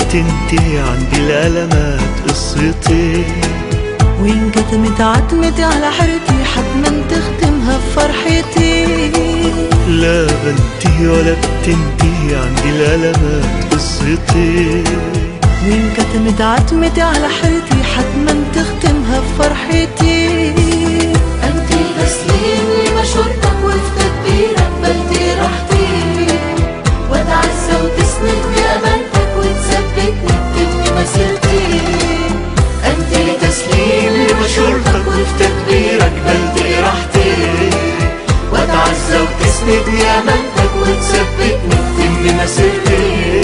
بتنتهي عندي الألمات قصتي وإن كتمت عتمتي على حيرتي حتما تختمها بفرحتي لا بنتهي ولا بتنتهي عندي الألمات قصتي وإن كتمت عتمتي على حيرتي حتما تختمها بفرحتي أنت تسليم لمشورتك وفي تدبيرك بلدي راحتي وتعزى وتسندني أمانتك وتثبتني بتبني مسيرتي أنت تسليم لمشورتك وفي تدبيرك بلدي راحتي وتعزى وتسندني أمانتك وتثبتني بتبني مسيرتي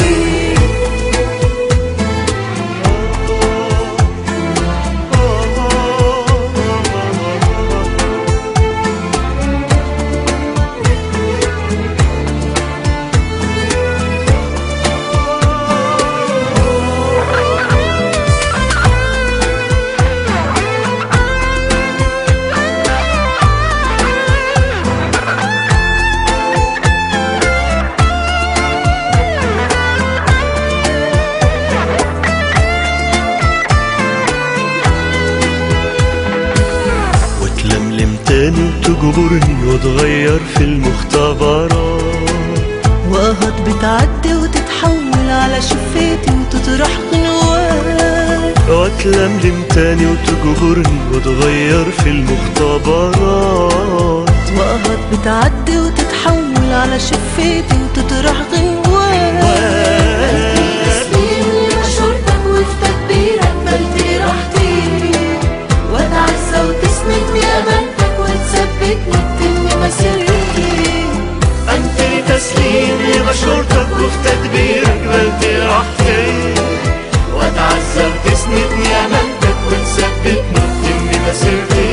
وتلملم تاني وتجبرني واتغير في المختبرات وقهط بتعدي وتتحول على شفيتي وتطرح غنوات واتلملم تاني وتجبرني واتغير في المختبرات وقهط بتعدي وتتحول على شفيتي وتطرح غنوات تسليم لمشورتك وفي تدبيرك بلدي راحتي وتعزى وتسندني أمانتك وتثبتني بتبني مسيرتي انت تسليم لمشورتك وفي تدبيرك بلدي راحتي وتعزى وتسندني أمانتك وتثبتني بتبني مسيرتي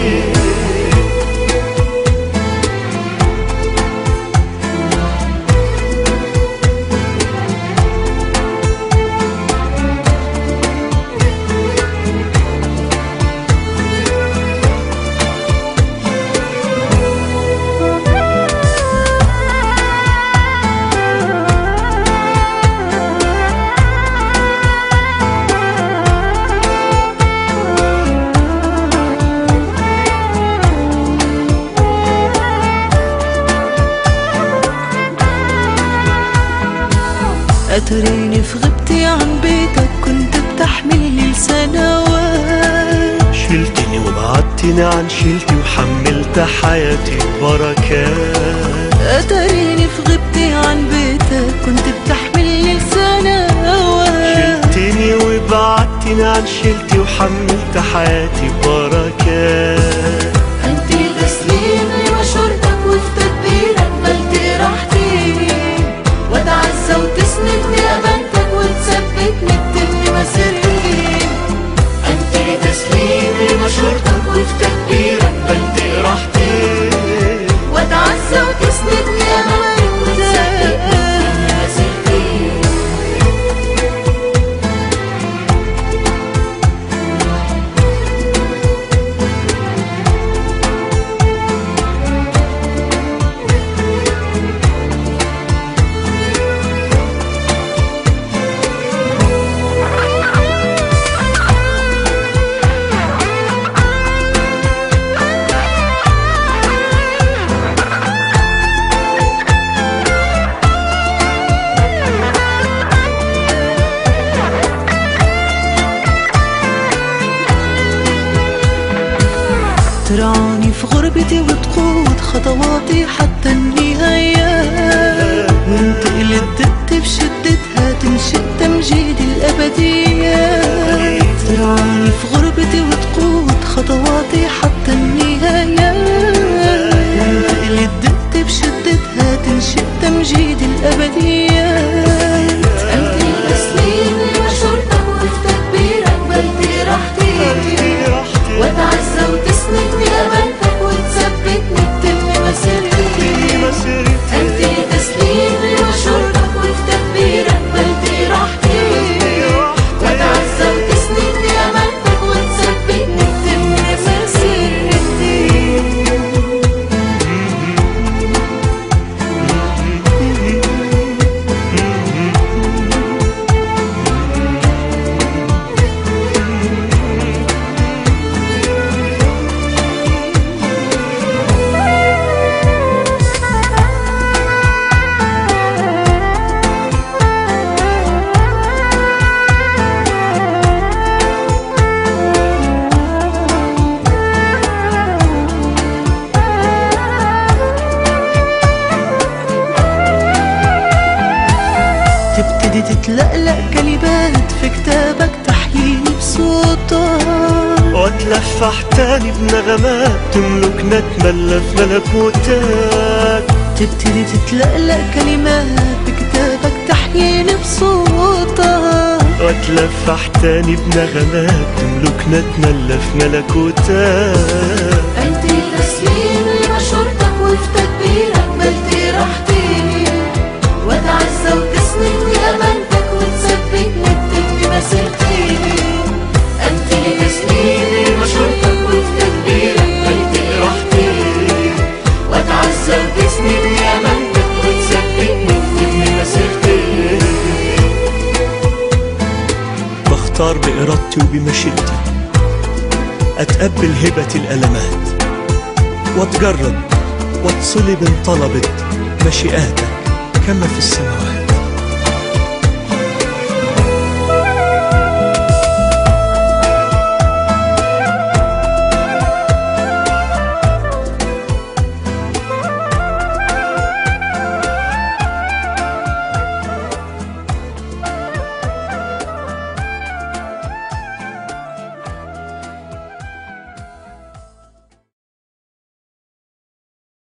أتريني في غبتي عن بيتك كنت بتحملني لسنوات شلتني وبعدتني عن شيلتي وحملت حياتي بركات أتريني في غبتي عن بيتك كنت بتحملني لسنوات شلتني وبعدتني عن شيلتي وحملت حياتي بركات أنت تسليم لمشورتك وفي تدبيرك بلدي راحتي وتعزى وتسندني أمانتك وتثبتني بتبني مسيرتي أنت تسليم لمشورتك وفي تدبيرك بلدي راحتي وتعزى وتسندني أمانتك وتثبتني بتبني مسيرتي ترعاني في غربتي وتقود خطواتي حتى النهاية وانت اللي ادت بشدتها تنشد تمجيد الأبدية ترعاني في غربتي وتقود خطواتي حتى النهاية وانت اللي ادت بشدتها تنشد تمجيد الأبديات أنت تسليم لمشورتك وفي تدبيرك بلدي راحتي وتعزى وتسندني أمانتك وتثبتني بتبني مسيرتي أنت تسليم لمشورتك وفي تدبيرك بلدي راحتي وتعزى وتسندني أمانتك وتثبتني بتبني مسيرتي تتلقلق كلمات في كتابك تحييني بصوتك واتلفح تاني بنغمات تملكنا نتملى في ملكوتك تبتدي تتلقلق كلمات بكتابك تحييني بصوتك واتلفح تاني بنغمات تملكنا نتملى في ملكوتك أنت تسليم لمشورتك وفي تدبيرك بلتي راحتي وتعزى وتسندني أمانتك وتثبتني بتبني مسيرتي أنت تسليم لمشورتك وفي تدبيرك بلتي راحتي وتعزى وتسندني أمانتك وتثبتني بتبني مسيرتي بختار بإرادتي وبمشيئتي أتقبل هبة الألمات واتجرد واتصلب ان طلبت مشيئاتك كما في السماوات